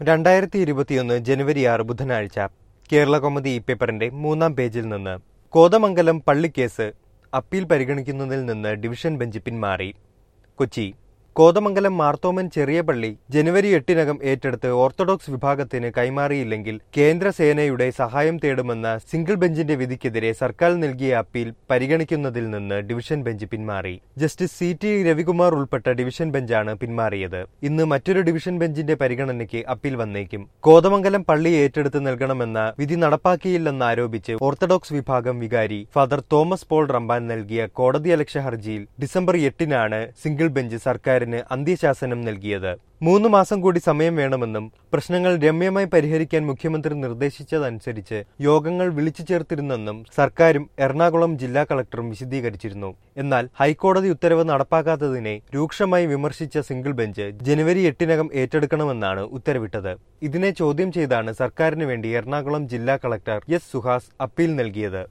രണ്ടായിരത്തി ഇരുപത്തിയൊന്ന് ജനുവരി ആറ് ബുധനാഴ്ച കേരള കൗമുദി ഈ പേപ്പറിന്റെ മൂന്നാം പേജിൽ നിന്ന് കോതമംഗലം പള്ളിക്കേസ് അപ്പീൽ പരിഗണിക്കുന്നതിൽ നിന്ന് ഡിവിഷൻ ബെഞ്ച് പിന്മാറി കൊച്ചി കോതമംഗലം മാർത്തോമൻ ചെറിയ പള്ളി ജനുവരി എട്ടിനകം ഏറ്റെടുത്ത് ഓർത്തഡോക്സ് വിഭാഗത്തിന് കൈമാറിയില്ലെങ്കിൽ കേന്ദ്ര സേനയുടെ സഹായം തേടുമെന്ന സിംഗിൾ ബെഞ്ചിന്റെ വിധിക്കെതിരെ സർക്കാർ നൽകിയ അപ്പീൽ പരിഗണിക്കുന്നതിൽ നിന്ന് ഡിവിഷൻ ബെഞ്ച് പിന്മാറി ജസ്റ്റിസ് സി ടി രവികുമാർ ഉൾപ്പെട്ട ഡിവിഷൻ ബെഞ്ചാണ് പിന്മാറിയത് ഇന്ന് മറ്റൊരു ഡിവിഷൻ ബെഞ്ചിന്റെ പരിഗണനയ്ക്ക് അപ്പീൽ വന്നേക്കും കോതമംഗലം പള്ളി ഏറ്റെടുത്ത് നൽകണമെന്ന വിധി നടപ്പാക്കിയില്ലെന്നാരോപിച്ച് ഓർത്തഡോക്സ് വിഭാഗം വികാരി ഫാദർ തോമസ് പോൾ റമ്പാൻ നൽകിയ കോടതിയലക്ഷ്യ ഹർജിയിൽ ഡിസംബർ എട്ടിനാണ് സിംഗിൾ ബെഞ്ച് സർക്കാരിന് അന്ത്യശാസനം നൽകിയത് മൂന്ന് മാസം കൂടി സമയം വേണമെന്നും പ്രശ്നങ്ങൾ രമ്യമായി പരിഹരിക്കാൻ മുഖ്യമന്ത്രി നിർദ്ദേശിച്ചതനുസരിച്ച് യോഗങ്ങൾ വിളിച്ചു ചേർത്തിരുന്നെന്നും സർക്കാരും എറണാകുളം ജില്ലാ കളക്ടറും വിശദീകരിച്ചിരുന്നു എന്നാൽ ഹൈക്കോടതി ഉത്തരവ് നടപ്പാക്കാത്തതിനെ രൂക്ഷമായി വിമർശിച്ച സിംഗിൾ ബെഞ്ച് ജനുവരി എട്ടിനകം ഏറ്റെടുക്കണമെന്നാണ് ഉത്തരവിട്ടത് ഇതിനെ ചോദ്യം ചെയ്താണ് സർക്കാരിന് വേണ്ടി എറണാകുളം ജില്ലാ കളക്ടർ എസ് സുഹാസ് അപ്പീൽ നൽകിയത്